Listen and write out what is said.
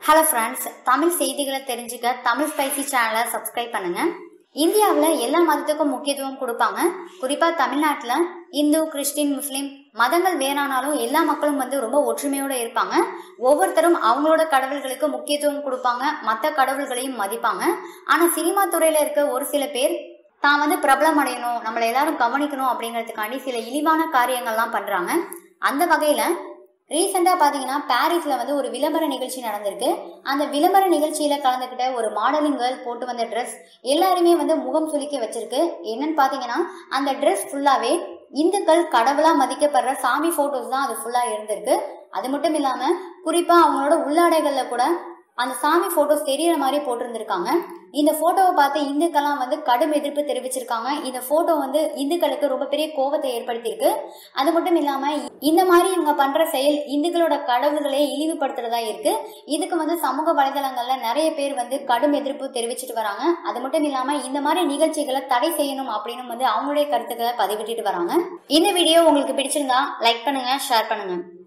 hello friends Tamil செய்திகளை தெரிஞ்சுக்க Tamil spicy சேனலை சப்ஸ்கிரைப் பண்ணுங்க இந்தியாவில் எல்லா மதத்துக்கும் முக்கியத்துவம் கொடுப்பாங்க குறிப்பாக தமிழ்நாட்டில் இந்து கிறிஸ்டின் முஸ்லீம் மதங்கள் வேறானாலும் எல்லா மக்களும் வந்து ரொம்ப ஒற்றுமையோடு இருப்பாங்க ஒவ்வொருத்தரும் அவங்களோட கடவுள்களுக்கு முக்கியத்துவம் கொடுப்பாங்க மற்ற கடவுள்களையும் மதிப்பாங்க ஆனால் சினிமா துறையில் இருக்க ஒரு சில பேர் தான் வந்து பிரபலம் அடையணும் நம்மளை எல்லாரும் கவனிக்கணும் அப்படிங்கிறதுக்காண்டி சில இழிவான காரியங்கள்லாம் பண்ணுறாங்க அந்த வகையில் ரீசெண்டாக பார்த்தீங்கன்னா பாரிஸில் வந்து ஒரு விளம்பர நிகழ்ச்சி நடந்திருக்கு அந்த விளம்பர நிகழ்ச்சியில் கலந்துக்கிட்ட ஒரு மாடலிங் கேர்ள் போட்டு வந்த ட்ரெஸ் எல்லாருமே வந்து முகம் சுளிக்க வச்சிருக்கு என்னன்னு பார்த்தீங்கன்னா அந்த ட்ரெஸ் ஃபுல்லாகவே இந்துக்கள் கடவுளாக மதிக்கப்படுற சாமி ஃபோட்டோஸ் தான் அது ஃபுல்லாக இருந்திருக்கு அது மட்டும் இல்லாமல் குறிப்பாக அவங்களோட உள்ளாடைகளில் கூட அந்த சாமி ஃபோட்டோஸ் தெரியற மாதிரி போட்டிருந்திருக்காங்க இந்த ஃபோட்டோவை பார்த்து இந்துக்கெல்லாம் வந்து கடும் எதிர்ப்பு தெரிவிச்சிருக்காங்க இந்த ஃபோட்டோ வந்து இந்துக்களுக்கு ரொம்ப பெரிய கோபத்தை ஏற்படுத்தியிருக்கு அது மட்டும் இல்லாமல் இந்த மாதிரி இவங்க பண்ணுற செயல் இந்துக்களோட கடவுள்களை இழிவுபடுத்துறதா இருக்கு இதுக்கு வந்து சமூக வலைதளங்கள்ல நிறைய பேர் வந்து கடும் எதிர்ப்பு தெரிவிச்சிட்டு வராங்க அது மட்டும் இல்லாமல் இந்த மாதிரி நிகழ்ச்சிகளை தடை செய்யணும் அப்படின்னு வந்து அவங்களுடைய கருத்துக்களை பதிவிட்டுட்டு வராங்க இந்த வீடியோ உங்களுக்கு பிடிச்சிருந்தா லைக் பண்ணுங்க ஷேர் பண்ணுங்க